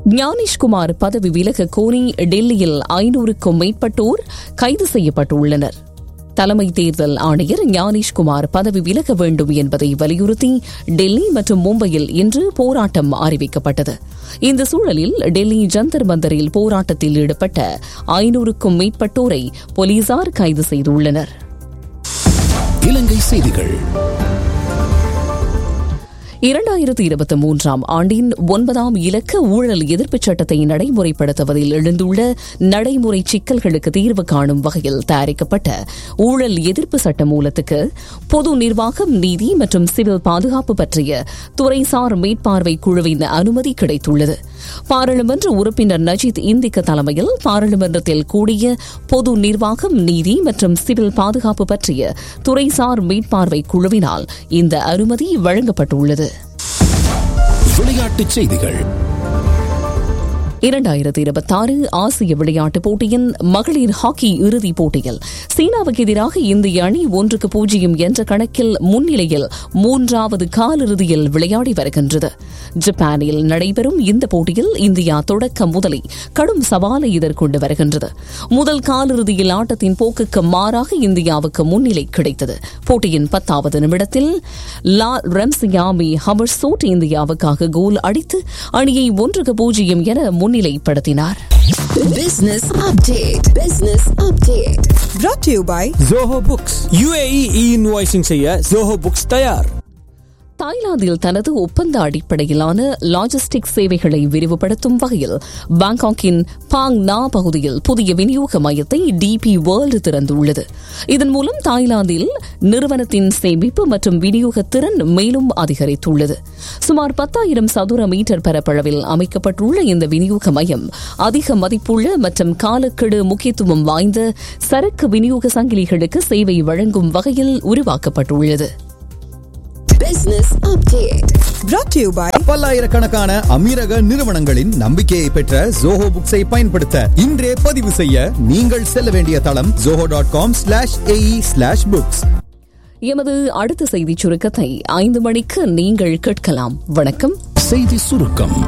ஞானேஷ்குமார் பதவி விலக கோரி டெல்லியில் ஐநூறுக்கும் மேற்பட்டோர் கைது செய்யப்பட்டுள்ளனர் தலைமை தேர்தல் ஆணையர் ஞானேஷ்குமார் பதவி விலக வேண்டும் என்பதை வலியுறுத்தி டெல்லி மற்றும் மும்பையில் இன்று போராட்டம் அறிவிக்கப்பட்டது இந்த சூழலில் டெல்லி ஜந்தர் மந்தரில் போராட்டத்தில் ஈடுபட்ட ஐநூறுக்கும் மேற்பட்டோரை போலீசார் கைது செய்துள்ளனர் இலங்கை செய்திகள் இரண்டாயிரத்து இருபத்தி மூன்றாம் ஆண்டின் ஒன்பதாம் இலக்க ஊழல் எதிர்ப்புச் சட்டத்தை நடைமுறைப்படுத்துவதில் எழுந்துள்ள நடைமுறை சிக்கல்களுக்கு தீர்வு காணும் வகையில் தயாரிக்கப்பட்ட ஊழல் எதிர்ப்பு சட்ட மூலத்துக்கு பொது நிர்வாகம் நீதி மற்றும் சிவில் பாதுகாப்பு பற்றிய துறைசார் மேற்பார்வை குழுவின் அனுமதி கிடைத்துள்ளது பாராளுமன்ற உறுப்பினர் நஜீத் இந்திக்க தலைமையில் பாராளுமன்றத்தில் கூடிய பொது நிர்வாகம் நீதி மற்றும் சிவில் பாதுகாப்பு பற்றிய துறைசார் மேற்பார்வை குழுவினால் இந்த அனுமதி வழங்கப்பட்டுள்ளது விளையாட்டுச் செய்திகள் இரண்டாயிரத்தி இருபத்தாறு ஆசிய விளையாட்டுப் போட்டியின் மகளிர் ஹாக்கி இறுதிப் போட்டியில் சீனாவுக்கு எதிராக இந்திய அணி ஒன்றுக்கு பூஜ்ஜியம் என்ற கணக்கில் முன்னிலையில் மூன்றாவது காலிறுதியில் விளையாடி வருகின்றது ஜப்பானில் நடைபெறும் இந்த போட்டியில் இந்தியா தொடக்க முதலே கடும் சவாலை எதிர்கொண்டு வருகின்றது முதல் காலிறுதியில் ஆட்டத்தின் போக்குக்கு மாறாக இந்தியாவுக்கு முன்னிலை கிடைத்தது போட்டியின் பத்தாவது நிமிடத்தில் லா ரெம்சியாமி ஹமர்சோட் இந்தியாவுக்காக கோல் அடித்து அணியை ஒன்றுக்கு பூஜ்ஜியம் என முன்னிலைப்படுத்தினார் Business update. Business update. brought to you by Zoho books UAE e invoicing செய்ய ஜோஹோ புக்ஸ் தயார் தாய்லாந்தில் தனது ஒப்பந்த அடிப்படையிலான லாஜிஸ்டிக் சேவைகளை விரிவுபடுத்தும் வகையில் பாங்காக்கின் பாங் நா பகுதியில் புதிய விநியோக மையத்தை டிபி வேர்ல்டு திறந்துள்ளது இதன் மூலம் தாய்லாந்தில் நிறுவனத்தின் சேமிப்பு மற்றும் விநியோக திறன் மேலும் அதிகரித்துள்ளது சுமார் பத்தாயிரம் சதுர மீட்டர் பரப்பளவில் அமைக்கப்பட்டுள்ள இந்த விநியோக மையம் அதிக மதிப்புள்ள மற்றும் காலக்கெடு முக்கியத்துவம் வாய்ந்த சரக்கு விநியோக சங்கிலிகளுக்கு சேவை வழங்கும் வகையில் உருவாக்கப்பட்டுள்ளது Business update. brought to you by பல்லாயிரக்கணக்கான அமீரக நிறுவனங்களின் நம்பிக்கையை பெற்ற ஜோஹோ புக்ஸை பயன்படுத்த இன்றே பதிவு செய்ய நீங்கள் செல்ல வேண்டிய தளம் Zoho dot com slash AE slash books எமது அடுத்த செய்திச் சுருக்கத்தை ஐந்து மணிக்கு நீங்கள் கேட்கலாம் வணக்கம் செய்தி சுருக்கம்